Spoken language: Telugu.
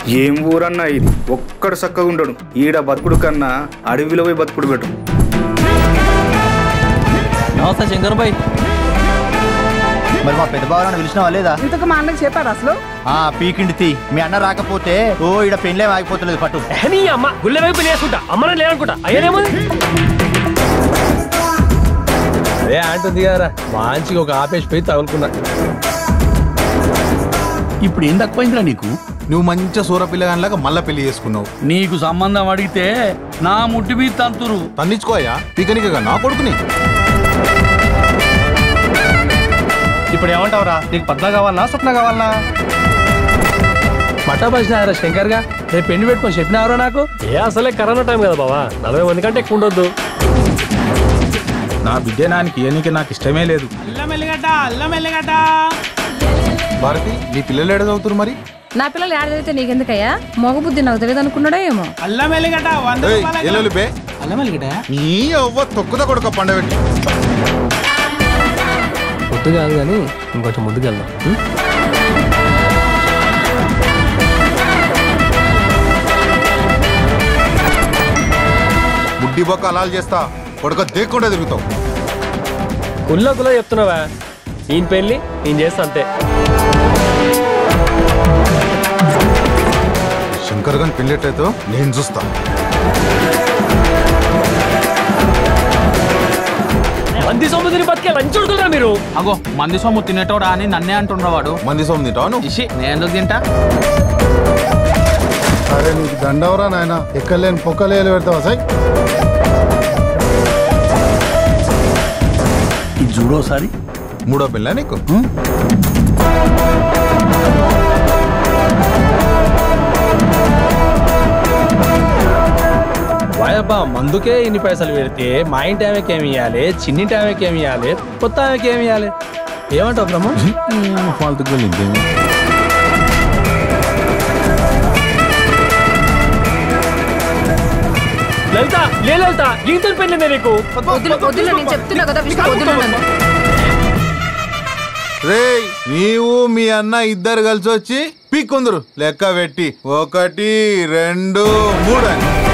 ఏం ఊరన్నా ఇది ఒక్కడు చక్కగా ఉండడు ఈడ బతుకుడు కన్నా అడవిలో పోయి బతుకుడు పెట్టు నమస్తే శంకర్ భాయ్ మరి మా పెద్ద బాగా పిలిచినావా లేదా ఇంతకు మా అన్నకి చెప్పాడు అసలు ఆ పీకిండి తీ మీ అన్న రాకపోతే ఓ ఇడ పెళ్ళే ఆగిపోతలేదు పట్టు నీ అమ్మ గుళ్ళ వైపు లేసుకుంటా అమ్మనే లేనుకుంటా అయ్యేదేమో అదే అంటుంది కదా మంచిగా ఒక ఆపేసి పోయి తగులుకున్నా ఇప్పుడు ఏం తక్కువైందిరా నీకు నువ్వు మంచిగా సూర పిల్లగానిలాగా మళ్ళా పెళ్లి చేసుకున్నావు నీకు సంబంధం అడిగితే నా ముట్టి మీద తంతురు తన్నిచ్చుకోయా పీకనికగా నా కొడుకుని ఇప్పుడు ఏమంటావురా నీకు పద్మ కావాలనా స్వప్న కావాలనా మటా బసినారా శంకర్ గా రేపు పెళ్లి పెట్టుకొని చెప్పినారా నాకు ఏ అసలే కరోనా టైం కదా బావా నలభై మంది కంటే ఎక్కువ ఉండొద్దు నా బిడ్డ నానికి ఇయనికి నాకు ఇష్టమే లేదు భారతి నీ పిల్లలు ఎడ చదువుతురు మరి నా పిల్లలు ఏడ చదివితే నీకెందుకయ్యా మగ బుద్ధి నాకు తెలియదు అనుకున్నాడో ఏమో ఏయ్, ఎల్లుల్లి బే నీ అవ్వ తొక్కుద కొడుక పండబెట్టి పొద్దు కాదు కానీ ఇంకొంచెం ముందుకు వెళ్దాం ఉం? బుడ్డి బొక్క అలాలు చేస్తా కొడుక దేక్కుండా తిరుగుతావు కుల్ల కుల్ల చెప్తున్నావా ఈయన పెళ్లి నేను చేస్తా అంతే శంకర్ గాని పెళ్ళేటైతే నేను చూస్తా మంది సొమ్మిదిని బతికే లంచుడుకురా మీరు అగో మంది సొమ్ము తినేటోడా అని నన్నే అంటున్నవాడు మంది సోమ్ తింటావా నువ్వు ఇషి నేను ఎందుకు తింటా అరే నీకు దండవరా నాయన ఎక్కలేని పొక్కలేలు పెడతావా సై ఇది చూడోసారి మూడో పిల్ల నీకు వాయబ్బా మందుకే ఇన్ని పైసలు పెడితే మా ఇంటి ఆమెకి ఏమి ఇవ్వాలి చిన్నింటి ఆమెకి ఏమి ఇవ్వాలి కొత్త ఆమెకి ఏమి ఇవ్వాలి ఏమంటావు బ్రహ్మ ఫాల్తు ఇంకేం లలిత లే లలిత ఈయనతో పెళ్ళిందే నీకు వద్దులు వద్దులు నేను చెప్తున్నా కదా విష్ణు వద్దులు నన్ను రేయ్ నీవు మీ అన్న ఇద్దరు కలిసి వచ్చి పీక్కుందరు లెక్క పెట్టి ఒకటి రెండు మూడు అని